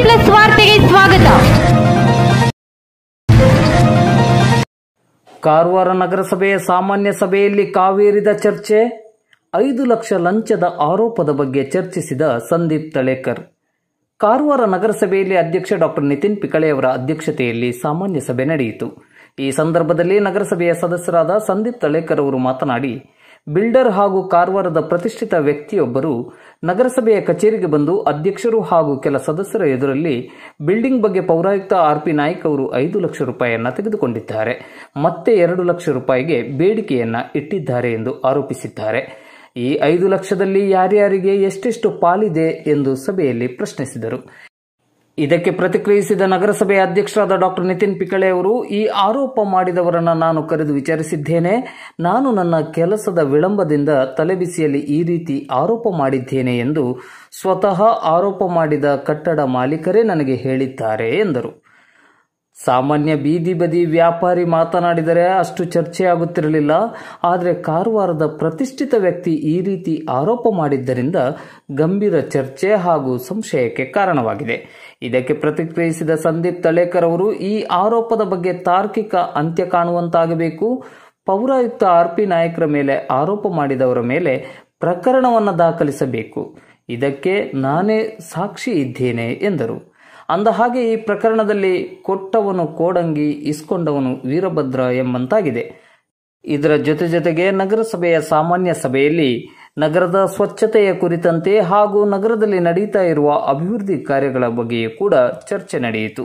plus ವಾರ್ತೆಗೆ ಸ್ವಾಗತ ಕಾರವಾರ ನಗರಸಭೆಯ ಸಾಮಾನ್ಯ ಸಭೆಯಲ್ಲಿ ಕಾವೇರಿದ ಚರ್ಚೆ ಐದು ಲಕ್ಷ ಲಂಚದ ಆರೋಪದ ಬಗ್ಗೆ ಚರ್ಚಿಸಿದ ಸಂದೀಪ್ ತಳೇಕರ್ ಕಾರವಾರ ನಗರಸಭೆಯಲ್ಲಿ ಅಧ್ಯಕ್ಷ ಡಾಕ್ಟರ್ ನಿತಿನ್ ಪಿಕಳೆಯವರ ಅಧ್ಯಕ್ಷತೆಯಲ್ಲಿ ಸಾಮಾನ್ಯ ಸಭೆ ನಡೆಯಿತು ಈ ಸಂದರ್ಭದಲ್ಲಿ ನಗರಸಭೆಯ ಸದಸ್ಯರಾದ ಸಂದೀಪ್ ತಳೇಕರ್ ಅವರು ಮಾತನಾಡಿ ಬಿಲ್ಡರ್ ಹಾಗೂ ಕಾರವಾರದ ಪ್ರತಿಷ್ಠಿತ ವ್ಯಕ್ತಿಯೊಬ್ಬರು ನಗರಸಭೆಯ ಕಚೇರಿಗೆ ಬಂದು ಅಧ್ಯಕ್ಷರು ಹಾಗೂ ಕೆಲ ಸದಸ್ಯರ ಎದುರಲ್ಲಿ ಬಿಲ್ಡಿಂಗ್ ಬಗ್ಗೆ ಪೌರಾಯುಕ್ತ ಆರ್ ಪಿ ನಾಯ್ಕ್ ಅವರು ಐದು ಲಕ್ಷ ರೂಪಾಯಿಯನ್ನ ತೆಗೆದುಕೊಂಡಿದ್ದಾರೆ ಮತ್ತೆ ಎರಡು ಲಕ್ಷ ರೂಪಾಯಿಗೆ ಬೇಡಿಕೆಯನ್ನ ಇಟ್ಟಿದ್ದಾರೆ ಎಂದು ಆರೋಪಿಸಿದ್ದಾರೆ ಈ ಐದು ಲಕ್ಷದಲ್ಲಿ ಯಾರ್ಯಾರಿಗೆ ಎಷ್ಟೆಷ್ಟು ಪಾಲಿದೆ ಎಂದು ಸಭೆಯಲ್ಲಿ ಪ್ರಶ್ನಿಸಿದರು ಇದಕ್ಕೆ ಪ್ರತಿಕ್ರಿಯಿಸಿದ ನಗರಸಭೆಯ ಅಧ್ಯಕ್ಷರಾದ ಡಾಕ್ಟರ್ ನಿತಿನ್ ಪಿಕಳೆ ಅವರು ಈ ಆರೋಪ ಮಾಡಿದವರನ್ನ ನಾನು ಕರೆದು ವಿಚಾರಿಸಿದ್ದೇನೆ ನಾನು ನನ್ನ ಕೆಲಸದ ವಿಳಂಬದಿಂದ ತಲೆಬಿಸಿಯಲ್ಲಿ ಈ ರೀತಿ ಆರೋಪ ಮಾಡಿದ್ದೇನೆ ಎಂದು ಸ್ವತಃ ಆರೋಪ ಮಾಡಿದ ಕಟ್ಟಡ ಮಾಲೀಕರೇ ನನಗೆ ಹೇಳಿದ್ದಾರೆ ಎಂದರು ಸಾಮಾನ್ಯ ಬೀದಿ ಬದಿ ವ್ಯಾಪಾರಿ ಮಾತನಾಡಿದರೆ ಅಷ್ಟು ಚರ್ಚೆಯಾಗುತ್ತಿರಲಿಲ್ಲ ಆದರೆ ಕಾರವಾರದ ಪ್ರತಿಷ್ಠಿತ ವ್ಯಕ್ತಿ ಈ ರೀತಿ ಆರೋಪ ಮಾಡಿದ್ದರಿಂದ ಗಂಭೀರ ಚರ್ಚೆ ಹಾಗೂ ಸಂಶಯಕ್ಕೆ ಕಾರಣವಾಗಿದೆ ಇದಕ್ಕೆ ಪ್ರತಿಕ್ರಿಯಿಸಿದ ಸಂದೀಪ್ ತಳೇಕರ್ ಅವರು ಈ ಆರೋಪದ ಬಗ್ಗೆ ತಾರ್ಕಿಕ ಅಂತ್ಯ ಕಾಣುವಂತಾಗಬೇಕು ಪೌರಾಯುಕ್ತ ಆರ್ ಪಿ ನಾಯಕರ ಮೇಲೆ ಆರೋಪ ಮಾಡಿದವರ ಮೇಲೆ ಪ್ರಕರಣವನ್ನು ದಾಖಲಿಸಬೇಕು ಇದಕ್ಕೆ ನಾನೇ ಸಾಕ್ಷಿ ಇದ್ದೇನೆ ಎಂದರು ಅಂದಹಾಗೆ ಈ ಪ್ರಕರಣದಲ್ಲಿ ಕೊಟ್ಟವನು ಕೋಡಂಗಿ ಇಸ್ಕೊಂಡವನು ವೀರಭದ್ರ ಎಂಬಂತಾಗಿದೆ ಇದರ ಜೊತೆ ಜೊತೆಗೆ ನಗರಸಭೆಯ ಸಾಮಾನ್ಯ ಸಭೆಯಲ್ಲಿ ನಗರದ ಸ್ವಚ್ಛತೆಯ ಕುರಿತಂತೆ ಹಾಗೂ ನಗರದಲ್ಲಿ ನಡೀತಾ ಇರುವ ಅಭಿವೃದ್ಧಿ ಕಾರ್ಯಗಳ ಬಗ್ಗೆಯೂ ಕೂಡ ಚರ್ಚೆ ನಡೆಯಿತು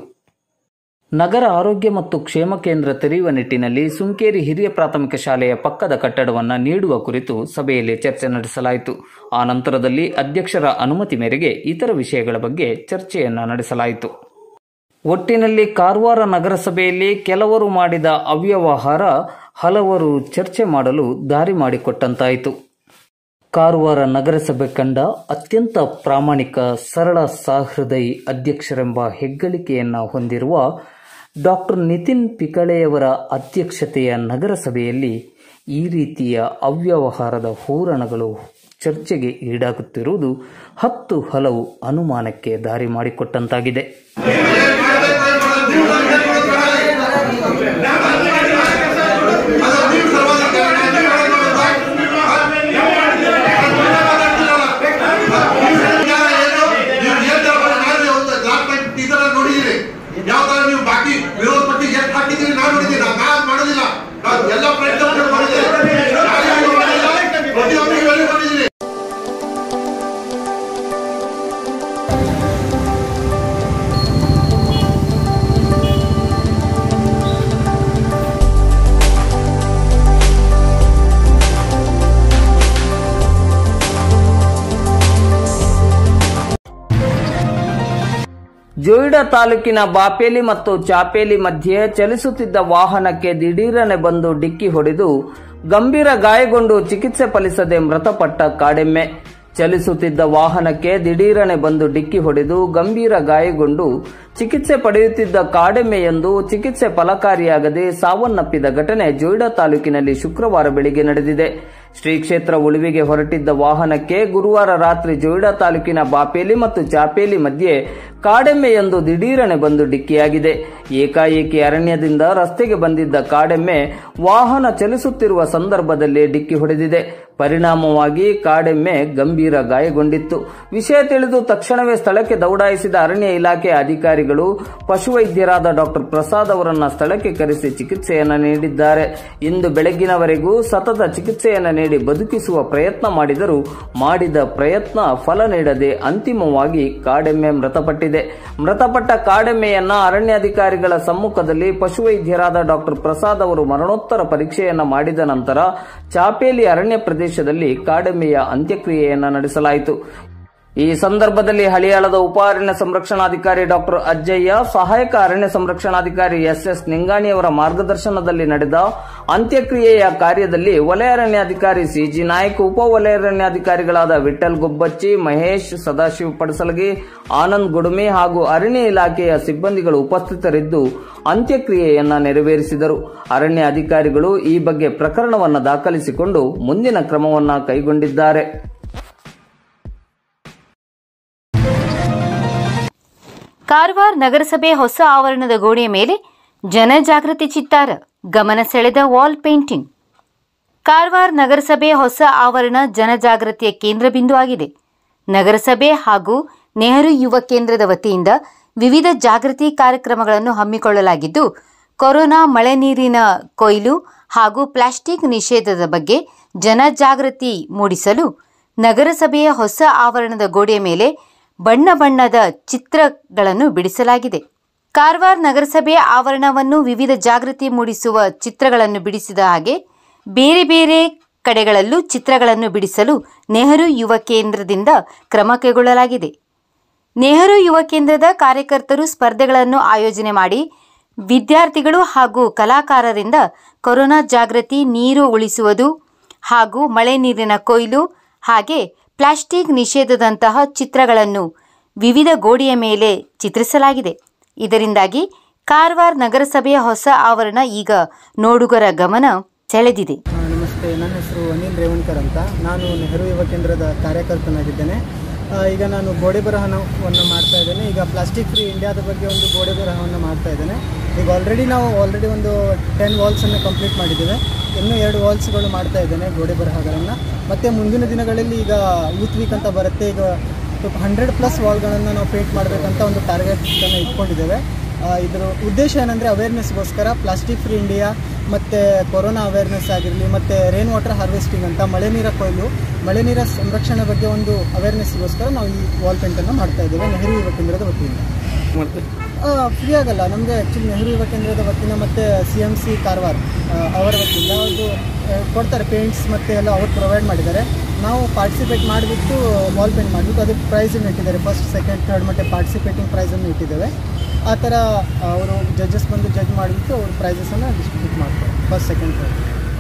ನಗರ ಆರೋಗ್ಯ ಮತ್ತು ಕ್ಷೇಮ ಕೇಂದ್ರ ತೆರೆಯುವ ನಿಟ್ಟಿನಲ್ಲಿ ಸುಂಕೇರಿ ಹಿರಿಯ ಪ್ರಾಥಮಿಕ ಶಾಲೆಯ ಪಕ್ಕದ ಕಟ್ಟಡವನ್ನು ನೀಡುವ ಕುರಿತು ಸಭೆಯಲ್ಲಿ ಚರ್ಚೆ ನಡೆಸಲಾಯಿತು ಆ ನಂತರದಲ್ಲಿ ಅಧ್ಯಕ್ಷರ ಅನುಮತಿ ಮೇರೆಗೆ ಇತರ ವಿಷಯಗಳ ಬಗ್ಗೆ ಚರ್ಚೆಯನ್ನ ನಡೆಸಲಾಯಿತು ಒಟ್ಟಿನಲ್ಲಿ ಕಾರವಾರ ನಗರಸಭೆಯಲ್ಲಿ ಕೆಲವರು ಮಾಡಿದ ಅವ್ಯವಹಾರ ಹಲವರು ಚರ್ಚೆ ಮಾಡಲು ದಾರಿ ಮಾಡಿಕೊಟ್ಟಂತಾಯಿತು ಕಾರವಾರ ನಗರಸಭೆ ಕಂಡ ಅತ್ಯಂತ ಪ್ರಾಮಾಣಿಕ ಸರಳ ಸಹೃದಯಿ ಅಧ್ಯಕ್ಷರೆಂಬ ಹೆಗ್ಗಳಿಕೆಯನ್ನ ಹೊಂದಿರುವ ಡಾಕ್ಟರ್ ನಿತಿನ್ ಪಿಕಳೆಯವರ ಅಧ್ಯಕ್ಷತೆಯ ನಗರಸಭೆಯಲ್ಲಿ ಈ ರೀತಿಯ ಅವ್ಯವಹಾರದ ಹೂರಣಗಳು ಚರ್ಚೆಗೆ ಈಡಾಗುತ್ತಿರುವುದು ಹತ್ತು ಹಲವು ಅನುಮಾನಕ್ಕೆ ದಾರಿ ಮಾಡಿಕೊಟ್ಟಂತಾಗಿದೆ ನೋಡಿದಿರಿ ಯಾವ ತರ ನೀವು ಬಾಕಿ ವಿರೋಧ ಪಟ್ಟಿ ಎಷ್ಟು ಹಾಕಿದ್ದೀರಿ ನಾವು ನೋಡಿದ್ದೀವಿ ನಾವು ಮಾಡೋದಿಲ್ಲ ನಾವು ಎಲ್ಲ ಪ್ರಯತ್ನ ಮಾಡಿದ್ದೀವಿ ಯಾರಿಗೂ ಮಾಡಿಲ್ಲ, ಪ್ರತಿಯೊಬ್ಬರಿಗೂ ಹೇಳಿ ಮಾಡಿದ್ದೀರಿ ಜೋಯಿಡಾ ತಾಲೂಕಿನ ಬಾಪೇಲಿ ಮತ್ತು ಚಾಪೇಲಿ ಮಧ್ಯೆ ಚಲಿಸುತ್ತಿದ್ದ ವಾಹನಕ್ಕೆ ದಿಢೀರನೆ ಬಂದು ಡಿಕ್ಕಿ ಹೊಡೆದು ಗಂಭೀರ ಗಾಯಗೊಂಡು ಚಿಕಿತ್ಸೆ ಫಲಿಸದೆ ಮೃತಪಟ್ಟ ಕಾಡೆಮ್ಮೆ ಚಲಿಸುತ್ತಿದ್ದ ವಾಹನಕ್ಕೆ ದಿಢೀರನೆ ಬಂದು ಡಿಕ್ಕಿ ಹೊಡೆದು ಗಂಭೀರ ಗಾಯಗೊಂಡು ಚಿಕಿತ್ಸೆ ಪಡೆಯುತ್ತಿದ್ದ ಕಾಡೆಮ್ಮೆಯೊಂದು ಚಿಕಿತ್ಸೆ ಫಲಕಾರಿಯಾಗದೆ ಸಾವನ್ನಪ್ಪಿದ ಘಟನೆ ಜೋಯಿಡಾ ತಾಲೂಕಿನಲ್ಲಿ ಶುಕ್ರವಾರ ಬೆಳಿಗ್ಗೆ ನಡೆದಿದೆ ಶ್ರೀ ಕ್ಷೇತ್ರ ಉಳುವಿಗೆ ಹೊರಟಿದ್ದ ವಾಹನಕ್ಕೆ ಗುರುವಾರ ರಾತ್ರಿ ಜೋಯಿಡಾ ತಾಲೂಕಿನ ಬಾಪೇಲಿ ಮತ್ತು ಚಾಪೇಲಿ ಮಧ್ಯೆ ಕಾಡೆಮ್ಮೆಯೊಂದು ದಿಢೀರನೆ ಬಂದು ಡಿಕ್ಕಿಯಾಗಿದೆ ಏಕಾಏಕಿ ಅರಣ್ಯದಿಂದ ರಸ್ತೆಗೆ ಬಂದಿದ್ದ ಕಾಡೆಮ್ಮೆ ವಾಹನ ಚಲಿಸುತ್ತಿರುವ ಸಂದರ್ಭದಲ್ಲಿ ಡಿಕ್ಕಿ ಹೊಡೆದಿದೆ ಪರಿಣಾಮವಾಗಿ ಕಾಡೆಮ್ಮೆ ಗಂಭೀರ ಗಾಯಗೊಂಡಿತ್ತು ವಿಷಯ ತಿಳಿದು ತಕ್ಷಣವೇ ಸ್ಥಳಕ್ಕೆ ದೌಡಾಯಿಸಿದ ಅರಣ್ಯ ಇಲಾಖೆ ಅಧಿಕಾರಿಗಳು ಪಶುವೈದ್ಯರಾದ ಡಾಕ್ಟರ್ ಪ್ರಸಾದ್ ಅವರನ್ನ ಸ್ಥಳಕ್ಕೆ ಕರೆಸಿ ಚಿಕಿತ್ಸೆಯನ್ನ ನೀಡಿದ್ದಾರೆ ಇಂದು ಬೆಳಗ್ಗಿನವರೆಗೂ ಸತತ ಚಿಕಿತ್ಸೆಯನ್ನ ನೀಡಿ ಬದುಕಿಸುವ ಪ್ರಯತ್ನ ಮಾಡಿದರೂ ಮಾಡಿದ ಪ್ರಯತ್ನ ಫಲ ನೀಡದೆ ಅಂತಿಮವಾಗಿ ಕಾಡೆಮ್ಮೆ ಮೃತಪಟ್ಟಿದೆ ಮೃತಪಟ್ಟ ಕಾಡೆಮ್ಮೆಯನ್ನ ಅರಣ್ಯಾಧಿಕಾರಿಗಳ ಸಮ್ಮುಖದಲ್ಲಿ ಪಶುವೈದ್ಯರಾದ ಡಾಕ್ಟರ್ ಪ್ರಸಾದ್ ಅವರು ಮರಣೋತ್ತರ ಪರೀಕ್ಷೆಯನ್ನ ಮಾಡಿದ ನಂತರ ಚಾಪೇಲಿ ಅರಣ್ಯ ಪ್ರದೇಶದಲ್ಲಿ ಕಾಡೆಮ್ಮೆಯ ಅಂತ್ಯಕ್ರಿಯೆಯನ್ನ ನಡೆಸಲಾಯಿತು ಈ ಸಂದರ್ಭದಲ್ಲಿ ಹಳಿಯಾಳದ ಉಪ ಅರಣ್ಯ ಸಂರಕ್ಷಣಾಧಿಕಾರಿ ಡಾಕ್ಟರ್ ಅಜ್ಜಯ್ಯ ಸಹಾಯಕ ಅರಣ್ಯ ಸಂರಕ್ಷಣಾಧಿಕಾರಿ ಎಸ್ ಎಸ್ ನಿಂಗಾಣಿಯವರ ಮಾರ್ಗದರ್ಶನದಲ್ಲಿ ನಡೆದ ಅಂತ್ಯಕ್ರಿಯೆಯ ಕಾರ್ಯದಲ್ಲಿ ವಲಯ ಅರಣ್ಯಾಧಿಕಾರಿ ಸಿಜಿ ನಾಯ್ಕ್ ಉಪ ವಲಯ ಅರಣ್ಯಾಧಿಕಾರಿಗಳಾದ ವಿಠಲ್ ಗುಬ್ಬಚ್ಚಿ ಮಹೇಶ್ ಸದಾಶಿವ ಪಡಸಲಗಿ ಆನಂದ್ ಗುಡುಮಿ ಹಾಗೂ ಅರಣ್ಯ ಇಲಾಖೆಯ ಸಿಬ್ಬಂದಿಗಳು ಉಪಸ್ಥಿತರಿದ್ದು ಅಂತ್ಯಕ್ರಿಯೆಯನ್ನ ನೆರವೇರಿಸಿದರು ಅರಣ್ಯ ಅಧಿಕಾರಿಗಳು ಈ ಬಗ್ಗೆ ಪ್ರಕರಣವನ್ನು ದಾಖಲಿಸಿಕೊಂಡು ಮುಂದಿನ ಕ್ರಮವನ್ನ ಕೈಗೊಂಡಿದ್ದಾರೆ ಕಾರವಾರ ನಗರಸಭೆ ಹೊಸ ಆವರಣದ ಗೋಡೆಯ ಮೇಲೆ ಜನಜಾಗೃತಿ ಚಿತ್ತಾರ ಗಮನ ಸೆಳೆದ ವಾಲ್ ಪೇಂಟಿಂಗ್ ಕಾರವಾರ ನಗರಸಭೆ ಹೊಸ ಆವರಣ ಜನಜಾಗೃತಿಯ ಕೇಂದ್ರ ಬಿಂದು ಆಗಿದೆ ನಗರಸಭೆ ಹಾಗೂ ನೆಹರು ಯುವ ಕೇಂದ್ರದ ವತಿಯಿಂದ ವಿವಿಧ ಜಾಗೃತಿ ಕಾರ್ಯಕ್ರಮಗಳನ್ನು ಹಮ್ಮಿಕೊಳ್ಳಲಾಗಿದ್ದು ಕೊರೋನಾ ಮಳೆ ನೀರಿನ ಕೊಯ್ಲು ಹಾಗೂ ಪ್ಲಾಸ್ಟಿಕ್ ನಿಷೇಧದ ಬಗ್ಗೆ ಜನಜಾಗೃತಿ ಮೂಡಿಸಲು ನಗರಸಭೆಯ ಹೊಸ ಆವರಣದ ಗೋಡೆಯ ಮೇಲೆ ಬಣ್ಣ ಬಣ್ಣದ ಚಿತ್ರಗಳನ್ನು ಬಿಡಿಸಲಾಗಿದೆ ಕಾರವಾರ ನಗರಸಭೆಯ ಆವರಣವನ್ನು ವಿವಿಧ ಜಾಗೃತಿ ಮೂಡಿಸುವ ಚಿತ್ರಗಳನ್ನು ಬಿಡಿಸಿದ ಹಾಗೆ ಬೇರೆ ಬೇರೆ ಕಡೆಗಳಲ್ಲೂ ಚಿತ್ರಗಳನ್ನು ಬಿಡಿಸಲು ನೆಹರು ಯುವ ಕೇಂದ್ರದಿಂದ ಕ್ರಮ ಕೈಗೊಳ್ಳಲಾಗಿದೆ ನೆಹರು ಯುವ ಕೇಂದ್ರದ ಕಾರ್ಯಕರ್ತರು ಸ್ಪರ್ಧೆಗಳನ್ನು ಆಯೋಜನೆ ಮಾಡಿ ವಿದ್ಯಾರ್ಥಿಗಳು ಹಾಗೂ ಕಲಾಕಾರರಿಂದ ಕೊರೋನಾ ಜಾಗೃತಿ ನೀರು ಉಳಿಸುವುದು ಹಾಗೂ ಮಳೆ ನೀರಿನ ಕೊಯ್ಲು ಹಾಗೆ ಪ್ಲಾಸ್ಟಿಕ್ ನಿಷೇಧದಂತಹ ಚಿತ್ರಗಳನ್ನು ವಿವಿಧ ಗೋಡೆಯ ಮೇಲೆ ಚಿತ್ರಿಸಲಾಗಿದೆ ಇದರಿಂದಾಗಿ ಕಾರವಾರ ನಗರಸಭೆಯ ಹೊಸ ಆವರಣ ಈಗ ನೋಡುಗರ ಗಮನ ಸೆಳೆದಿದೆ ಆ, ನಮಸ್ತೆ ನನ್ನ ಹೆಸರು ಅನಿಲ್ ರೇವಣ್ಕರ್ ಅಂತ ನಾನು ನೆಹರು ಯುವ ಕೇಂದ್ರದ ಕಾರ್ಯಕರ್ತನಾಗಿದ್ದೇನೆ ಆ, ಈಗ ನಾನು ಗೋಡೆ ಬರಹವನ್ನು ಮಾಡ್ತಾ ಇದ್ದೇನೆ ಈಗ ಪ್ಲಾಸ್ಟಿಕ್ ಫ್ರೀ ಇಂಡಿಯಾದ ಬಗ್ಗೆ ಒಂದು ಗೋಡೆ ಬರಹವನ್ನು ಮಾಡ್ತಾ ಇದ್ದೇನೆ ಈಗ ಆಲ್ರೆಡಿ ನಾವು ಆಲ್ರೆಡಿ ಒಂದು ಟೆನ್ ವಾಲ್ಸನ್ನು ಕಂಪ್ಲೀಟ್ ಮಾಡಿದ್ದೇವೆ ಇನ್ನೂ ಎರಡು ವಾಲ್ಸ್ಗಳು ಮಾಡ್ತಾ ಇದ್ದೇನೆ ಗೋಡೆ ಬರಹಗಳನ್ನು ಮತ್ತು ಮುಂದಿನ ದಿನಗಳಲ್ಲಿ ಈಗ ಯೂತ್ ವೀಕ್ ಅಂತ ಬರುತ್ತೆ ಈಗ ಹಂಡ್ರೆಡ್ ಪ್ಲಸ್ ವಾಲ್ಗಳನ್ನು ನಾವು ಪೇಂಟ್ ಮಾಡಬೇಕಂತ ಒಂದು ಟಾರ್ಗೆಟನ್ನು ಇಟ್ಕೊಂಡಿದ್ದೇವೆ ಆ, ಇದರ ಉದ್ದೇಶ ಏನಂದರೆ ಅವೇರ್ನೆಸ್ಗೋಸ್ಕರ ಪ್ಲಾಸ್ಟಿಕ್ ಫ್ರೀ ಇಂಡಿಯಾ ಮತ್ತು ಕೊರೋನಾ ಅವೇರ್ನೆಸ್ ಆಗಿರಲಿ ಮತ್ತು ರೈನ್ ವಾಟರ್ ಹಾರ್ವೆಸ್ಟಿಂಗ್ ಅಂತ ಮಳೆ ನೀರ ಕೊಯ್ಲು ಮಳೆ ನೀರ ಸಂರಕ್ಷಣೆ ಬಗ್ಗೆ ಒಂದು ಅವೇರ್ನೆಸ್ಗೋಸ್ಕರ ನಾವು ಈ ವಾಲ್ ಪೇಂಟನ್ನು ಮಾಡ್ತಾ ಇದ್ದೇವೆ ನೆಹರು ಯುವ ಕೇಂದ್ರದ ವತಿಯಿಂದ ಫ್ರೀ ಆಗಲ್ಲ ನಮಗೆ ಆ್ಯಕ್ಚುಲಿ ನೆಹರು ಯುವ ಕೇಂದ್ರದ ವತಿಯಿಂದ ಮತ್ತು ಸಿ ಎಮ್ ಸಿ ಕಾರವಾರ ಆ, ಅವರ ವತಿಯಿಂದ ಅದು ಆ, ಕೊಡ್ತಾರೆ ಪೇಂಟ್ಸ್ ಮತ್ತು ಎಲ್ಲ ಅವ್ರು ಪ್ರೊವೈಡ್ ಮಾಡಿದ್ದಾರೆ ನಾವು ಪಾರ್ಟಿಸಿಪೇಟ್ ಮಾಡಿಬಿಟ್ಟು ವಾಲ್ ಪೇಂಟ್ ಮಾಡಿಬಿಟ್ಟು ಅದಕ್ಕೆ ಪ್ರೈಸನ್ನು ಇಟ್ಟಿದ್ದಾರೆ ಫಸ್ಟ್ ಸೆಕೆಂಡ್ ಥರ್ಡ್ ಮತ್ತು ಪಾರ್ಟಿಸಿಪೇಟಿಂಗ್ ಪ್ರೈಸನ್ನು ಇಟ್ಟಿದ್ದೇವೆ ಆ ಥರ ಅವರು ಜಡ್ಜಸ್ ಬಂದು ಜಡ್ಜ್ ಮಾಡಿಬಿಟ್ಟು ಅವ್ರ ಪ್ರೈಸಸನ್ನು ಡಿಸ್ಟ್ರಿಬ್ಯೂಟ್ ಮಾಡ್ತಾರೆ first second third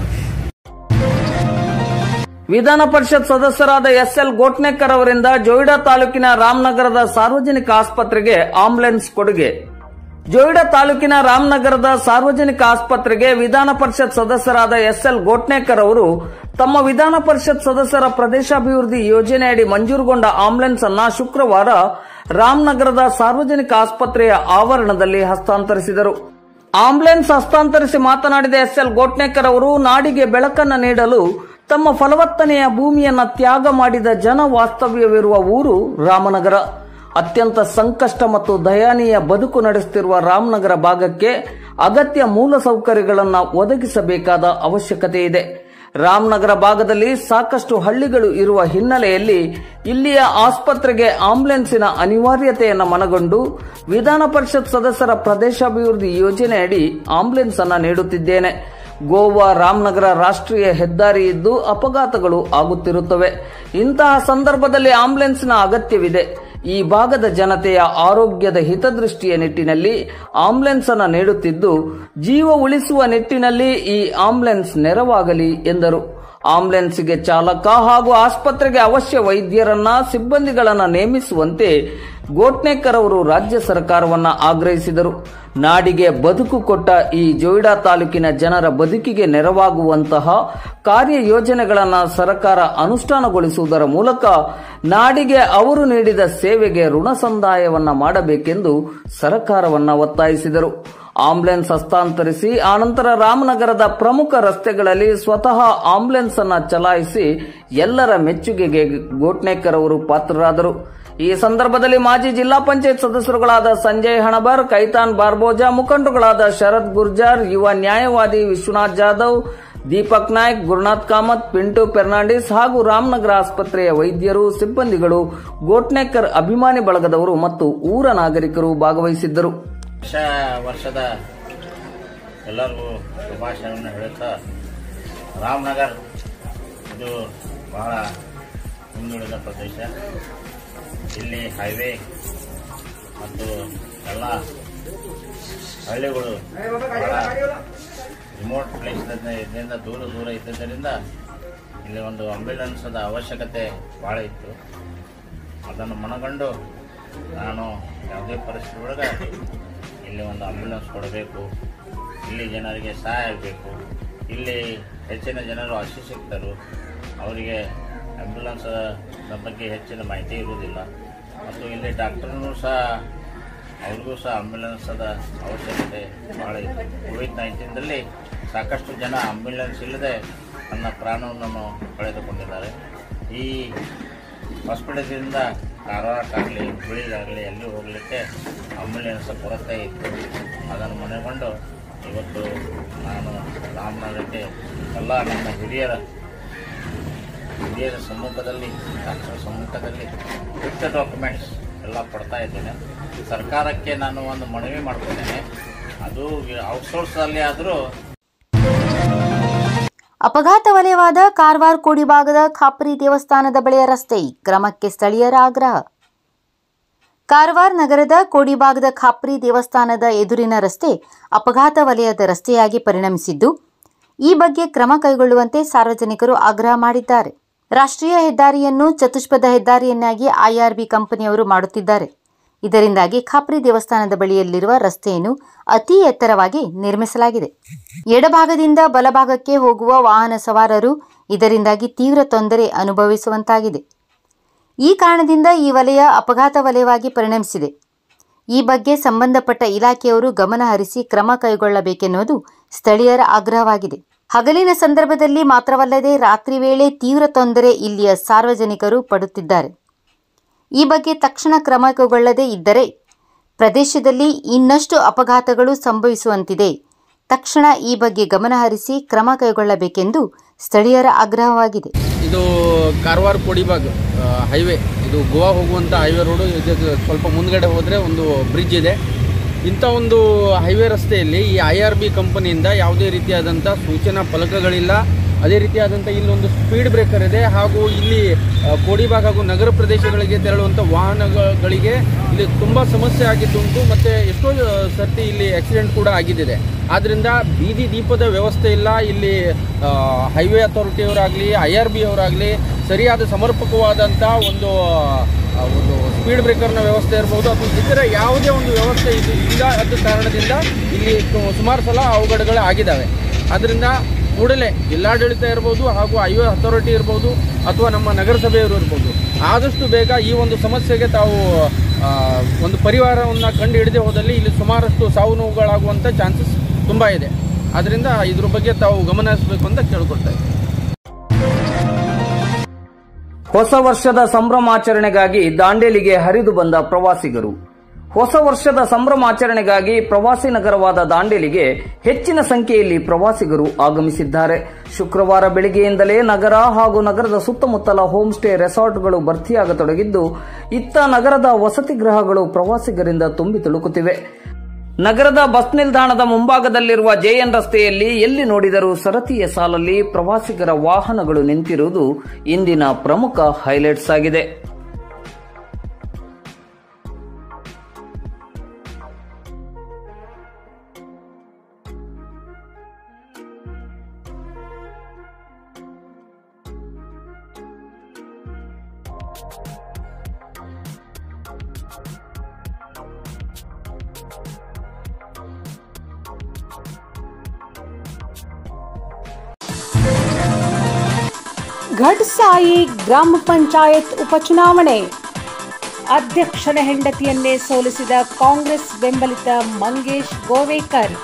Vidhana Parishat ಸದಸ್ಯರಾದ ಎಸ್ ಎಲ್ ಗೋಟ್ನೇಕರ್ ಅವರಿಂದ ಜೋಯಿಡಾ ತಾಲೂಕಿನ ರಾಮನಗರದ ಸಾರ್ವಜನಿಕ ಆಸ್ಪತ್ರೆಗೆ ಆಂಬುಲೆನ್ಸ್ ಕೊಡುಗೆ ಜೋಯಿಡಾ ತಾಲೂಕಿನ ರಾಮನಗರದ ಸಾರ್ವಜನಿಕ ಆಸ್ಪತ್ರೆಗೆ ವಿಧಾನ ಪರಿಷತ್ ಸದಸ್ಯರಾದ ಎಸ್ ಎಲ್ ಗೋಟ್ನೇಕರ್ ಅವರು ತಮ್ಮ ವಿಧಾನ ಪರಿಷತ್ ಸದಸ್ಯರ ಪ್ರದೇಶಾಭಿವೃದ್ಧಿ ಯೋಜನೆಯಡಿ ಮಂಜೂರುಗೊಂಡ ಆಂಬುಲೆನ್ಸ್ ಅನ್ನ ಶುಕ್ರವಾರ ರಾಮನಗರದ ಸಾರ್ವಜನಿಕ ಆಸ್ಪತ್ರೆಯ ಆವರಣದಲ್ಲಿ ಹಸ್ತಾಂತರಿಸಿದರು ಆಂಬುಲೆನ್ಸ್ ಹಸ್ತಾಂತರಿಸಿ ಮಾತನಾಡಿದ ಎಸ್ ಎಲ್ ಗೋಟ್ನೇಕರ್ ಅವರು ನಾಡಿಗೆ ಬೆಳಕನ್ನು ನೀಡಲು ತಮ್ಮ ಫಲವತ್ತನೆಯ ಭೂಮಿಯನ್ನ ತ್ಯಾಗ ಮಾಡಿದ ಜನ ವಾಸ್ತವ್ಯವಿರುವ ಊರು ರಾಮನಗರ ಅತ್ಯಂತ ಸಂಕಷ್ಟ ಮತ್ತು ದಯನೀಯ ಬದುಕು ನಡೆಸುತ್ತಿರುವ ರಾಮನಗರ ಭಾಗಕ್ಕೆ ಅಗತ್ಯ ಮೂಲ ಸೌಕರ್ಯಗಳನ್ನು ಒದಗಿಸಬೇಕಾದ ಅವಶ್ಯಕತೆ ಇದೆ ರಾಮನಗರ ಭಾಗದಲ್ಲಿ ಸಾಕಷ್ಟು ಹಳ್ಳಿಗಳು ಇರುವ ಹಿನ್ನೆಲೆಯಲ್ಲಿ ಇಲ್ಲಿಯ ಆಸ್ಪತ್ರೆಗೆ ಆಂಬುಲೆನ್ಸಿನ ಅನಿವಾರ್ಯತೆಯನ್ನು ಮನಗೊಂಡು ವಿಧಾನ ಪರಿಷತ್ ಸದಸ್ಯರ ಪ್ರದೇಶಾಭಿವೃದ್ಧಿ ಯೋಜನೆಯಡಿ ಆಂಬುಲೆನ್ಸ್ ಅನ್ನು ನೀಡುತ್ತಿದ್ದೇನೆ ಗೋವಾ ರಾಮನಗರ ರಾಷ್ಟ್ರೀಯ ಹೆದ್ದಾರಿ ಇದ್ದು ಅಪಘಾತಗಳು ಆಗುತ್ತಿರುತ್ತವೆ ಇಂತಹ ಸಂದರ್ಭದಲ್ಲಿ ಆಂಬುಲೆನ್ಸ್ನ ಅಗತ್ಯವಿದೆ ಈ ಭಾಗದ ಜನತೆಯ ಆರೋಗ್ಯದ ಹಿತದೃಷ್ಟಿಯ ನಿಟ್ಟಿನಲ್ಲಿ ಆಂಬುಲೆನ್ಸ್ ಅನ್ನು ನೀಡುತ್ತಿದ್ದು ಜೀವ ಉಳಿಸುವ ನಿಟ್ಟಿನಲ್ಲಿ ಈ ಆಂಬುಲೆನ್ಸ್ ನೆರವಾಗಲಿ ಎಂದರು ಆಂಬುಲೆನ್ಸ್ಗೆ ಚಾಲಕ ಹಾಗೂ ಆಸ್ಪತ್ರೆಗೆ ಅವಶ್ಯ ವೈದ್ಯರನ್ನ ಸಿಬ್ಬಂದಿಗಳನ್ನ ನೇಮಿಸುವಂತೆ ಗೋಟ್ನೇಕರ್ ಅವರು ರಾಜ್ಯ ಸರ್ಕಾರವನ್ನ ಆಗ್ರಹಿಸಿದರು ನಾಡಿಗೆ ಬದುಕು ಕೊಟ್ಟ ಈ ಜೋಯಿಡಾ ತಾಲೂಕಿನ ಜನರ ಬದುಕಿಗೆ ನೆರವಾಗುವಂತಹ ಕಾರ್ಯಯೋಜನೆಗಳನ್ನು ಸರ್ಕಾರ ಅನುಷ್ಠಾನಗೊಳಿಸುವುದರ ಮೂಲಕ ನಾಡಿಗೆ ಅವರು ನೀಡಿದ ಸೇವೆಗೆ ಋಣ ಸಂದಾಯವನ್ನ ಮಾಡಬೇಕೆಂದು ಸರ್ಕಾರವನ್ನ ಒತ್ತಾಯಿಸಿದರು ಆಂಬುಲೆನ್ಸ್ ಹಸ್ತಾಂತರಿಸಿ ಆನಂತರ ರಾಮನಗರದ ಪ್ರಮುಖ ರಸ್ತೆಗಳಲ್ಲಿ ಸ್ವತಃ ಆಂಬುಲೆನ್ಸ್ ಅನ್ನ ಚಲಾಯಿಸಿ ಎಲ್ಲರ ಮೆಚ್ಚುಗೆಗೆ ಗೋಟ್ನೇಕರ್ ಅವರು ಪಾತ್ರರಾದರು ಈ ಸಂದರ್ಭದಲ್ಲಿ ಮಾಜಿ ಜಿಲ್ಲಾ ಪಂಚಾಯತ್ ಸದಸ್ಯರುಗಳಾದ ಸಂಜಯ್ ಹಣಬರ್ ಕೈತಾನ್ ಬಾರ್ಬೋಜಾ ಮುಖಂಡರುಗಳಾದ ಶರದ್ ಗುರ್ಜಾರ್ ಯುವ ನ್ಯಾಯವಾದಿ ವಿಶ್ವನಾಥ್ ಜಾಧವ್ ದೀಪಕ್ ನಾಯ್ಕ್ ಗುರುನಾಥ್ ಕಾಮತ್ ಪಿಂಟು ಫೆರ್ನಾಂಡಿಸ್ ಹಾಗೂ ರಾಮನಗರ ಆಸ್ಪತ್ರೆಯ ವೈದ್ಯರು ಸಿಬ್ಬಂದಿಗಳು ಗೋಟ್ನೇಕರ್ ಅಭಿಮಾನಿ ಬಳಗದವರು ಮತ್ತು ಊರ ನಾಗರಿಕರು ಭಾಗವಹಿಸಿದ್ದರು ಹೊಸ ವರ್ಷದ ಎಲ್ಲರಿಗೂ ಶುಭಾಶಯವನ್ನು ಹೇಳುತ್ತಾ ರಾಮನಗರ್ ಇದು ಬಹಳ ಹಿಂದುಳಿದ ಪ್ರದೇಶ ಇಲ್ಲಿ ಹೈವೇ ಮತ್ತು ಎಲ್ಲ ಹಳ್ಳಿಗಳು ಬಹಳ ರಿಮೋಟ್ ಪ್ಲೇಸ್ ಇದರಿಂದ ದೂರ ದೂರ ಇದ್ದುದರಿಂದ ಇಲ್ಲಿ ಒಂದು ಆಂಬ್ಯುಲೆನ್ಸ್ದ ಅವಶ್ಯಕತೆ ಭಾಳ ಇತ್ತು ಅದನ್ನು ಮನಗಂಡು ನಾನು ಯಾವುದೇ ಪರಿಸ್ಥಿತಿ ಒಳಗೆ ಇಲ್ಲಿ ಒಂದು ಆಂಬ್ಯುಲೆನ್ಸ್ ಕೊಡಬೇಕು ಇಲ್ಲಿ ಜನರಿಗೆ ಸಹಾಯ ಆಗಬೇಕು ಇಲ್ಲಿ ಹೆಚ್ಚಿನ ಜನರು ಅಶಿಕ್ಷಿತರು ಅವರಿಗೆ ಆಂಬ್ಯುಲೆನ್ಸ್ ಬಗ್ಗೆ ಹೆಚ್ಚಿನ ಮಾಹಿತಿ ಇರುವುದಿಲ್ಲ ಮತ್ತು ಇಲ್ಲಿ ಡಾಕ್ಟರ್ನೂ ಸಹ ಅವ್ರಿಗೂ ಸಹ ಆಂಬ್ಯುಲೆನ್ಸದ ಅವಶ್ಯಕತೆ ಭಾಳ ಇದೆ ಕೋವಿಡ್ ನೈನ್ಟೀನ್ದಲ್ಲಿ ಸಾಕಷ್ಟು ಜನ ಆಂಬ್ಯುಲೆನ್ಸ್ ಇಲ್ಲದೆ ತನ್ನ ಪ್ರಾಣವನ್ನು ಕಳೆದುಕೊಂಡಿದ್ದಾರೆ ಈ ಹಾಸ್ಪಿಟಲ್ದಿಂದ ಕಾರವಾರಕ್ಕಾಗಲಿ ಹುಬ್ಬಳ್ಳಿಗಾಗಲಿ ಎಲ್ಲಿ ಹೋಗಲಿಕ್ಕೆ ಆಂಬ್ಯುಲೆನ್ಸ್ ಕೊರತೆ ಇತ್ತು ಅದನ್ನು ಮನೆಗೊಂಡು ಇವತ್ತು ನಾನು ರಾಮನಗರಕ್ಕೆ ಎಲ್ಲ ನಮ್ಮ ಹಿರಿಯರ ಹಿರಿಯರ ಸಮ್ಮುಖದಲ್ಲಿ ಡಾಕ್ಟರ್ ಸಮ್ಮುಖದಲ್ಲಿ ವಿತ್ ಡಾಕ್ಯುಮೆಂಟ್ಸ್ ಎಲ್ಲ ಕೊಡ್ತಾ ಇದ್ದೇನೆ ಸರ್ಕಾರಕ್ಕೆ ನಾನು ಒಂದು ಮನವಿ ಮಾಡ್ತಿದ್ದೇನೆ ಅದು ಔಟ್ಸೋರ್ಸಲ್ಲಿ ಆದರೂ ಅಪಘಾತ ವಲಯವಾದ ಕಾರವಾರ ಕೋಡಿಭಾಗದ ಖಾಪ್ರಿ ದೇವಸ್ಥಾನದ ಬಳಿಯ ರಸ್ತೆ ಕ್ರಮಕ್ಕೆ ಸ್ಥಳೀಯರ ಆಗ್ರಹ ಕಾರವಾರ ನಗರದ ಕೋಡಿಭಾಗದ ಖಾಪ್ರಿ ದೇವಸ್ಥಾನದ ಎದುರಿನ ರಸ್ತೆ ಅಪಘಾತ ವಲಯದ ರಸ್ತೆಯಾಗಿ ಪರಿಣಮಿಸಿದ್ದು ಈ ಬಗ್ಗೆ ಕ್ರಮ ಕೈಗೊಳ್ಳುವಂತೆ ಸಾರ್ವಜನಿಕರು ಆಗ್ರಹ ಮಾಡಿದ್ದಾರೆ ರಾಷ್ಟ್ರೀಯ ಹೆದ್ದಾರಿಯನ್ನು ಚತುಷ್ಪಥ ಹೆದ್ದಾರಿಯನ್ನಾಗಿ ಐಆರ್ಬಿ ಕಂಪನಿಯವರು ಮಾಡುತ್ತಿದ್ದಾರೆ ಇದರಿಂದಾಗಿ ಖಾಪ್ರಿ ದೇವಸ್ಥಾನದ ಬಳಿಯಲ್ಲಿರುವ ರಸ್ತೆಯನ್ನು ಅತಿ ಎತ್ತರವಾಗಿ ನಿರ್ಮಿಸಲಾಗಿದೆ ಎಡಭಾಗದಿಂದ ಬಲಭಾಗಕ್ಕೆ ಹೋಗುವ ವಾಹನ ಸವಾರರು ಇದರಿಂದಾಗಿ ತೀವ್ರ ತೊಂದರೆ ಅನುಭವಿಸುವಂತಾಗಿದೆ ಈ ಕಾರಣದಿಂದ ಈ ವಲಯ ಅಪಘಾತ ವಲಯವಾಗಿ ಪರಿಣಮಿಸಿದೆ ಈ ಬಗ್ಗೆ ಸಂಬಂಧಪಟ್ಟ ಇಲಾಖೆಯವರು ಗಮನ ಹರಿಸಿ ಕ್ರಮ ಕೈಗೊಳ್ಳಬೇಕೆನ್ನುವುದು ಸ್ಥಳೀಯರ ಆಗ್ರಹವಾಗಿದೆ ಹಗಲಿನ ಸಂದರ್ಭದಲ್ಲಿ ಮಾತ್ರವಲ್ಲದೆ ರಾತ್ರಿ ವೇಳೆ ತೀವ್ರ ತೊಂದರೆ ಇಲ್ಲಿಯ ಸಾರ್ವಜನಿಕರು ಪಡುತ್ತಿದ್ದಾರೆ ಈ ಬಗ್ಗೆ ತಕ್ಷಣ ಕ್ರಮ ಕೈಗೊಳ್ಳದೇ ಇದ್ದರೆ ಪ್ರದೇಶದಲ್ಲಿ ಇನ್ನಷ್ಟು ಅಪಘಾತಗಳು ಸಂಭವಿಸುವಂತಿದೆ ತಕ್ಷಣ ಈ ಬಗ್ಗೆ ಗಮನ ಹರಿಸಿ ಕ್ರಮ ಕೈಗೊಳ್ಳಬೇಕೆಂದು ಸ್ಥಳೀಯರ ಆಗ್ರಹವಾಗಿದೆ ಇದು ಕಾರವಾರ ಕೋಡಿಬಾಗ್ ಆ, ಹೈವೇ ಇದು ಗೋವಾ ಹೋಗುವಂಥ ಹೈವೇ ರೋಡು ಇದಕ್ಕೆ ಸ್ವಲ್ಪ ಮುಂದ್ಗಡೆ ಹೋದರೆ ಒಂದು ಬ್ರಿಡ್ಜ್ ಇದೆ ಇಂಥ ಒಂದು ಹೈವೇ ರಸ್ತೆಯಲ್ಲಿ ಈ ಐ ಆರ್ ಬಿ ಕಂಪನಿಯಿಂದ ಯಾವುದೇ ರೀತಿಯಾದಂಥ ಸೂಚನಾ ಫಲಕಗಳಿಲ್ಲ ಅದೇ ರೀತಿಯಾದಂಥ ಇಲ್ಲೊಂದು ಸ್ಪೀಡ್ ಬ್ರೇಕರ್ ಇದೆ ಹಾಗೂ ಇಲ್ಲಿ ಆ, ಕೋಡಿಬಾಗ್ ಹಾಗೂ ನಗರ ಪ್ರದೇಶಗಳಿಗೆ ತೆರಳುವಂಥ ವಾಹನಗಳಿಗೆ ಇಲ್ಲಿ ತುಂಬ ಸಮಸ್ಯೆ ಆಗಿದ್ದುಂಟು ಮತ್ತು ಎಷ್ಟೋ ಆ, ಸರ್ತಿ ಇಲ್ಲಿ ಆಕ್ಸಿಡೆಂಟ್ ಕೂಡ ಆಗಿದ್ದಿದೆ ಆದ್ದರಿಂದ ಬೀದಿ ದೀಪದ ವ್ಯವಸ್ಥೆ ಇಲ್ಲ ಇಲ್ಲಿ ಆ, ಹೈವೇ ಅಥಾರಿಟಿಯವರಾಗಲಿ ಐ ಆರ್ ಬಿ ಅವರಾಗಲಿ ಸರಿಯಾದ ಸಮರ್ಪಕವಾದಂಥ ಒಂದು ಆ, ಒಂದು ಸ್ಪೀಡ್ ಬ್ರೇಕರ್ನ ವ್ಯವಸ್ಥೆ ಇರ್ಬೋದು ಅಥವಾ ಇತರ ಯಾವುದೇ ಒಂದು ವ್ಯವಸ್ಥೆ ಇದು ಇಲ್ಲ ಅದ ಕಾರಣದಿಂದ ಇಲ್ಲಿ ಸು- ಸುಮಾರು ಸಲ ಅವಘಡಗಳು ಆಗಿದ್ದಾವೆ ಆದ್ದರಿಂದ ಕೂಡಲೇ ಜಿಲ್ಲಾಡಳಿತ ಇರ್ಬೋದು ಹಾಗೂ ಹೈವೇ ಅಥಾರಿಟಿ ಇರ್ಬೋದು ಅಥವಾ ನಮ್ಮ ನಗರಸಭೆಯವರು ಇರ್ಬೋದು ಆದಷ್ಟು ಬೇಗ ಈ ಒಂದು ಸಮಸ್ಯೆಗೆ ತಾವು ಆ, ಒಂದು ಪರಿವಾರವನ್ನು ಕಂಡು ಹಿಡಿದೇ ಹೋದಲ್ಲಿ ಇಲ್ಲಿ ಸುಮಾರಷ್ಟು ಸಾವು ನೋವುಗಳಾಗುವಂಥ ಚಾನ್ಸಸ್ ತುಂಬ ಇದೆ ಆದ್ದರಿಂದ ಇದ್ರ ಬಗ್ಗೆ ತಾವು ಗಮನ ಹರಿಸಬೇಕು ಅಂತ ಕೇಳ್ಕೊಳ್ತಾ ಇದ್ದೀನಿ ಹೊಸ ವರ್ಷದ ಸಂಭ್ರಮಾಚರಣೆಗಾಗಿ ದಾಂಡೇಲಿಗೆ ಹರಿದು ಬಂದ ಪ್ರವಾಸಿಗರು ಹೊಸ ವರ್ಷದ ಸಂಭ್ರಮಾಚರಣೆಗಾಗಿ ಪ್ರವಾಸಿ ನಗರವಾದ ದಾಂಡೇಲಿಗೆ ಹೆಚ್ಚಿನ ಸಂಖ್ಯೆಯಲ್ಲಿ ಪ್ರವಾಸಿಗರು ಆಗಮಿಸಿದ್ದಾರೆ ಶುಕ್ರವಾರ ಬೆಳಗ್ಗೆಯಿಂದಲೇ ನಗರ ಹಾಗೂ ನಗರದ ಸುತ್ತಮುತ್ತಲ ಹೋಮ್ ಸ್ಟೇ ರೆಸಾರ್ಟ್ಗಳು ಭರ್ತಿಯಾಗತೊಡಗಿದ್ದು ಇತ್ತ ನಗರದ ವಸತಿ ಗೃಹಗಳು ಪ್ರವಾಸಿಗರಿಂದ ತುಂಬಿ ತುಳುಕುತ್ತಿವೆ ನಗರದ ಬಸ್ ನಿಲ್ದಾಣದ ಮುಂಭಾಗದಲ್ಲಿರುವ ಜೆಎನ್ ರಸ್ತೆಯಲ್ಲಿ ಎಲ್ಲಿ ನೋಡಿದರೂ ಸರತಿಯ ಸಾಲಲ್ಲಿ ಪ್ರವಾಸಿಗರ ವಾಹನಗಳು ನಿಂತಿರುವುದು ಇಂದಿನ ಪ್ರಮುಖ ಹೈಲೈಟ್ಸ್ ಆಗಿದೆ ಘಡ್ಸಾಯಿ ಗ್ರಾಮ ಪಂಚಾಯತ್ ಉಪಚುನಾವಣೆ ಅಧ್ಯಕ್ಷನ ಹೆಂಡತಿಯನ್ನೇ ಸೋಲಿಸಿದ ಕಾಂಗ್ರೆಸ್ ಬೆಂಬಲಿತ ಮಂಗೇಶ್ ಗೋವೇಕರ್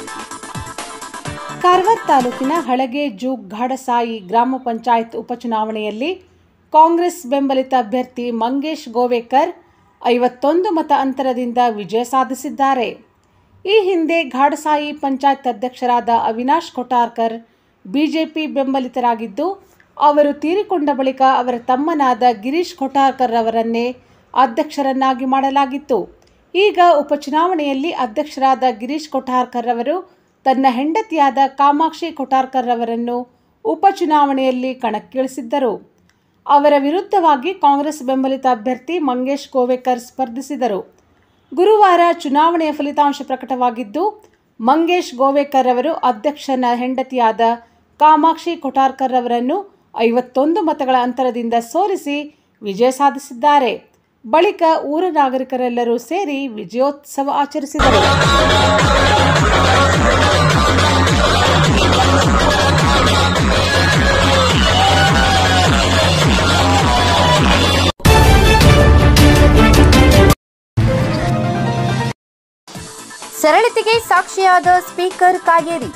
ಕಾರವಾರ ತಾಲೂಕಿನ ಹಳಗೆ ಜೂಗ್ ಘಾಡಸಾಯಿ ಗ್ರಾಮ ಪಂಚಾಯತ್ ಉಪಚುನಾವಣೆಯಲ್ಲಿ ಕಾಂಗ್ರೆಸ್ ಬೆಂಬಲಿತ ಅಭ್ಯರ್ಥಿ ಮಂಗೇಶ್ ಗೋವೇಕರ್ ಐವತ್ತೊಂದು ಮತ ಅಂತರದಿಂದ ವಿಜಯ ಸಾಧಿಸಿದ್ದಾರೆ ಈ ಹಿಂದೆ ಘಾಡಸಾಯಿ ಪಂಚಾಯತ್ ಅಧ್ಯಕ್ಷರಾದ ಅವಿನಾಶ್ ಕೊಟಾರ್ಕರ್ ಬಿಜೆಪಿ ಬೆಂಬಲಿತರಾಗಿದ್ದು ಅವರು ತೀರಿಕೊಂಡ ಬಳಿಕ ಅವರ ತಮ್ಮನಾದ ಗಿರೀಶ್ ಕೊಟಾರ್ಕರ್ ಅವರನ್ನೇ ಅಧ್ಯಕ್ಷರನ್ನಾಗಿ ಮಾಡಲಾಗಿತ್ತು ಈಗ ಉಪಚುನಾವಣೆಯಲ್ಲಿ ಅಧ್ಯಕ್ಷರಾದ ಗಿರೀಶ್ ಕೊಠಾರ್ಕರ್ ಅವರು ತನ್ನ ಹೆಂಡತಿಯಾದ ಕಾಮಾಕ್ಷಿ ಕೊಠಾರ್ಕರ್ ಅವರನ್ನು ಉಪಚುನಾವಣೆಯಲ್ಲಿ ಕಣಕ್ಕಿಳಿಸಿದ್ದರು ಅವರ ವಿರುದ್ಧವಾಗಿ ಕಾಂಗ್ರೆಸ್ ಬೆಂಬಲಿತ ಅಭ್ಯರ್ಥಿ ಮಂಗೇಶ್ ಗೋವೇಕರ್ ಸ್ಪರ್ಧಿಸಿದರು ಗುರುವಾರ ಚುನಾವಣೆಯ ಫಲಿತಾಂಶ ಪ್ರಕಟವಾಗಿದ್ದು ಮಂಗೇಶ್ ಗೋವೇಕರ್ ಅವರು ಅಧ್ಯಕ್ಷನ ಹೆಂಡತಿಯಾದ ಕಾಮಾಕ್ಷಿ ಕೊಠಾರ್ಕರ್ ಅವರನ್ನು ಐವತ್ತೊಂದು ಮತಗಳ ಅಂತರದಿಂದ ಸೋಲಿಸಿ ವಿಜಯ ಸಾಧಿಸಿದ್ದಾರೆ ಬಳಿಕ ಊರ ನಾಗರಿಕರೆಲ್ಲರೂ ಸೇರಿ ವಿಜಯೋತ್ಸವ ಆಚರಿಸಿದರು ಸರಳತೆಗೆ ಸಾಕ್ಷಿಯಾದ ಸ್ಪೀಕರ್ ಕಾಗೇರಿ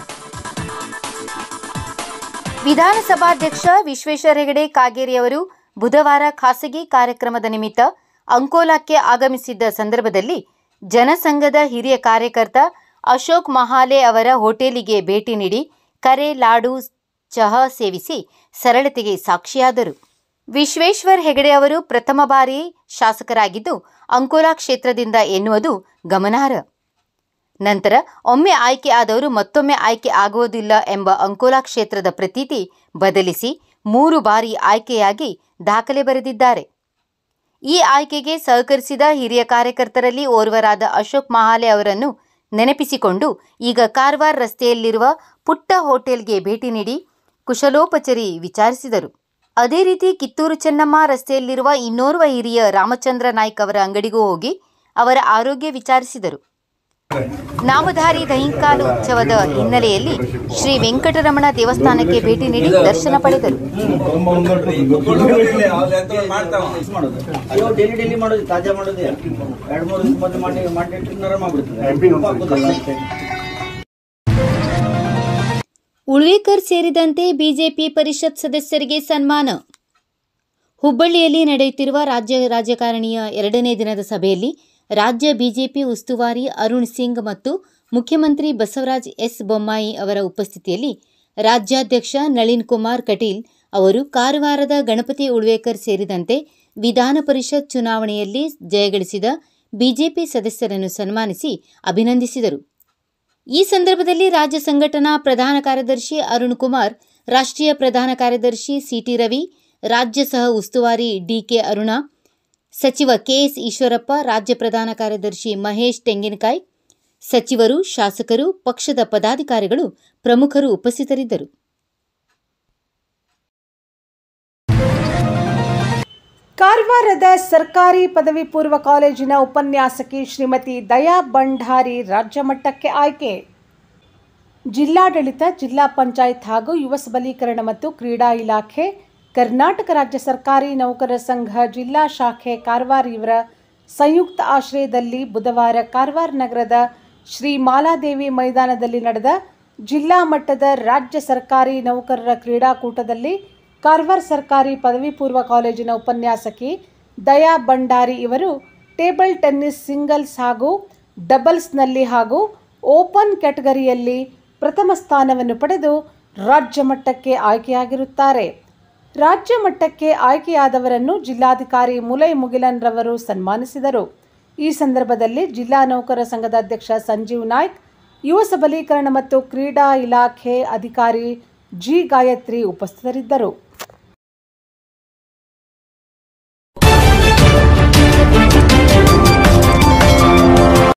ವಿಧಾನಸಭಾಧ್ಯಕ್ಷ ವಿಶ್ವೇಶ್ವರ ಹೆಗಡೆ ಕಾಗೇರಿಯವರು ಬುಧವಾರ ಖಾಸಗಿ ಕಾರ್ಯಕ್ರಮದ ನಿಮಿತ್ತ ಅಂಕೋಲಾಕ್ಕೆ ಆಗಮಿಸಿದ್ದ ಸಂದರ್ಭದಲ್ಲಿ ಜನಸಂಘದ ಹಿರಿಯ ಕಾರ್ಯಕರ್ತ ಅಶೋಕ್ ಮಹಾಲೆ ಅವರ ಹೋಟೆಲಿಗೆ ಭೇಟಿ ನೀಡಿ ಕರೆ ಲಾಡು ಚಹಾ ಸೇವಿಸಿ ಸರಳತೆಗೆ ಸಾಕ್ಷಿಯಾದರು ವಿಶ್ವೇಶ್ವರ್ ಹೆಗಡೆ ಅವರು ಪ್ರಥಮ ಬಾರಿ ಶಾಸಕರಾಗಿದ್ದು ಅಂಕೋಲಾ ಕ್ಷೇತ್ರದಿಂದ ಎನ್ನುವುದು ಗಮನಾರ್ಹ ನಂತರ ಒಮ್ಮೆ ಆಯ್ಕೆ ಆದವರು ಮತ್ತೊಮ್ಮೆ ಆಯ್ಕೆ ಆಗುವುದಿಲ್ಲ ಎಂಬ ಅಂಕೋಲಾ ಕ್ಷೇತ್ರದ ಪ್ರತೀತಿ ಬದಲಿಸಿ ಮೂರು ಬಾರಿ ಆಯ್ಕೆಯಾಗಿ ದಾಖಲೆ ಬರೆದಿದ್ದಾರೆ ಈ ಆಯ್ಕೆಗೆ ಸಹಕರಿಸಿದ ಹಿರಿಯ ಕಾರ್ಯಕರ್ತರಲ್ಲಿ ಓರ್ವರಾದ ಅಶೋಕ್ ಮಹಾಲೆ ಅವರನ್ನು ನೆನಪಿಸಿಕೊಂಡು ಈಗ ಕಾರವಾರ ರಸ್ತೆಯಲ್ಲಿರುವ ಪುಟ್ಟ ಹೋಟೆಲ್ಗೆ ಭೇಟಿ ನೀಡಿ ಕುಶಲೋಪಚರಿ ವಿಚಾರಿಸಿದರು ಅದೇ ರೀತಿ ಕಿತ್ತೂರು ಚೆನ್ನಮ್ಮ ರಸ್ತೆಯಲ್ಲಿರುವ ಇನ್ನೋರ್ವ ಹಿರಿಯ ರಾಮಚಂದ್ರ ನಾಯ್ಕ್ ಅವರ ಅಂಗಡಿಗೂ ಹೋಗಿ ಅವರ ಆರೋಗ್ಯ ವಿಚಾರಿಸಿದರು ನಾಮಧಾರಿ ದಹಿಂಕಾಲು ಉತ್ಸವದ ಹಿನ್ನೆಲೆಯಲ್ಲಿ ಶ್ರೀ ವೆಂಕಟರಮಣ ದೇವಸ್ಥಾನಕ್ಕೆ ಭೇಟಿ ನೀಡಿ ದರ್ಶನ ಪಡೆದರು ಡೈಲಿ ಡೈಲಿ ಮಾಡೋದು ತಾಜಾ ಮಾಡೋದು ಎರಡು ಮೂರು ದಿವಸ ಮೊದಲು ಮಾಡಿ ಮಾಡಿ ನರಮ ಆಗ್ಬಿಡ್ತದೆ ಉಳ್ವೇಕರ್ ಸೇರಿದಂತೆ ಬಿಜೆಪಿ ಪರಿಷತ್ ಸದಸ್ಯರಿಗೆ ಸನ್ಮಾನ ಹುಬ್ಬಳ್ಳಿಯಲ್ಲಿ ನಡೆಯುತ್ತಿರುವ ರಾಜ್ಯ ರಾಜಕಾರಣಿಯ ಎರಡನೇ ದಿನದ ಸಭೆಯಲ್ಲಿ ರಾಜ್ಯ ಬಿಜೆಪಿ ಉಸ್ತುವಾರಿ ಅರುಣ್ ಸಿಂಗ್ ಮತ್ತು ಮುಖ್ಯಮಂತ್ರಿ ಬಸವರಾಜ್ ಎಸ್ ಬೊಮ್ಮಾಯಿ ಅವರ ಉಪಸ್ಥಿತಿಯಲ್ಲಿ ರಾಜ್ಯಾಧ್ಯಕ್ಷ ನಳಿನ್ ಕುಮಾರ್ ಕಟೀಲ್ ಅವರು ಕಾರವಾರದ ಗಣಪತಿ ಉಳ್ವೇಕರ್ ಸೇರಿದಂತೆ ವಿಧಾನ ಪರಿಷತ್ ಚುನಾವಣೆಯಲ್ಲಿ ಜಯಗಳಿಸಿದ ಬಿಜೆಪಿ ಸದಸ್ಯರನ್ನು ಸನ್ಮಾನಿಸಿ ಅಭಿನಂದಿಸಿದರು ಈ ಸಂದರ್ಭದಲ್ಲಿ ರಾಜ್ಯ ಸಂಘಟನಾ ಪ್ರಧಾನ ಕಾರ್ಯದರ್ಶಿ ಅರುಣ್ ಕುಮಾರ್ ರಾಷ್ಟ್ರೀಯ ಪ್ರಧಾನ ಕಾರ್ಯದರ್ಶಿ ಸಿಟಿ ರವಿ ರಾಜ್ಯ ಸಹ ಉಸ್ತುವಾರಿ ಡಿಕೆ ಅರುಣ ಸಚಿವ ಕೆಎಸ್ ಈಶ್ವರಪ್ಪ ರಾಜ್ಯ ಪ್ರಧಾನ ಕಾರ್ಯದರ್ಶಿ ಮಹೇಶ್ ತೆಂಗಿನಕಾಯಿ ಸಚಿವರು ಶಾಸಕರು ಪಕ್ಷದ ಪದಾಧಿಕಾರಿಗಳು ಪ್ರಮುಖರು ಉಪಸ್ಥಿತರಿದ್ದರು ಕಾರವಾರದ ಸರ್ಕಾರಿ ಪದವಿ ಪೂರ್ವ ಕಾಲೇಜಿನ ಉಪನ್ಯಾಸಕಿ ಶ್ರೀಮತಿ ದಯಾ ಭಂಡಾರಿ ರಾಜ್ಯ ಮಟ್ಟಕ್ಕೆ ಆಯ್ಕೆ ಜಿಲ್ಲಾಡಳಿತ ಜಿಲ್ಲಾ ಪಂಚಾಯತ್ ಹಾಗೂ ಯುವ ಸಬಲೀಕರಣ ಮತ್ತು ಕ್ರೀಡಾ ಇಲಾಖೆ ಕರ್ನಾಟಕ ರಾಜ್ಯ ಸರ್ಕಾರಿ ನೌಕರರ ಸಂಘ ಜಿಲ್ಲಾ ಶಾಖೆ ಕಾರವಾರ ಇವರ ಸಂಯುಕ್ತ ಆಶ್ರಯದಲ್ಲಿ ಬುಧವಾರ ಕಾರವಾರ ನಗರದ ಶ್ರೀ ಮಾಲಾದೇವಿ ಮೈದಾನದಲ್ಲಿ ನಡೆದ ಜಿಲ್ಲಾ ಮಟ್ಟದ ರಾಜ್ಯ ಸರ್ಕಾರಿ ನೌಕರರ ಕ್ರೀಡಾಕೂಟದಲ್ಲಿ ಕಾರವಾರ ಸರ್ಕಾರಿ ಪದವಿ ಪೂರ್ವ ಕಾಲೇಜಿನ ಉಪನ್ಯಾಸಕಿ ದಯಾ ಭಂಡಾರಿ ಇವರು ಟೇಬಲ್ ಟೆನ್ನಿಸ್ ಸಿಂಗಲ್ಸ್ ಹಾಗೂ ಡಬಲ್ಸ್ನಲ್ಲಿ ಹಾಗೂ ಓಪನ್ ಕ್ಯಾಟಗರಿಯಲ್ಲಿ ಪ್ರಥಮ ಸ್ಥಾನವನ್ನು ಪಡೆದು ರಾಜ್ಯ ಮಟ್ಟಕ್ಕೆ ಆಯ್ಕೆಯಾಗಿರುತ್ತಾರೆ ರಾಜ್ಯ ಮಟ್ಟಕ್ಕೆ ಆಯ್ಕೆಯಾದವರನ್ನು ಜಿಲ್ಲಾಧಿಕಾರಿ ಮುಲೈ ಮುಗಿಲನ್ ರವರು ಸನ್ಮಾನಿಸಿದರು ಈ ಸಂದರ್ಭದಲ್ಲಿ ಜಿಲ್ಲಾ ನೌಕರ ಸಂಘದ ಅಧ್ಯಕ್ಷ ಸಂಜೀವ್ ನಾಯ್ಕ್ ಯುವ ಸಬಲೀಕರಣ ಮತ್ತು ಕ್ರೀಡಾ ಇಲಾಖೆ ಅಧಿಕಾರಿ ಜಿ ಗಾಯತ್ರಿ ಉಪಸ್ಥಿತರಿದ್ದರು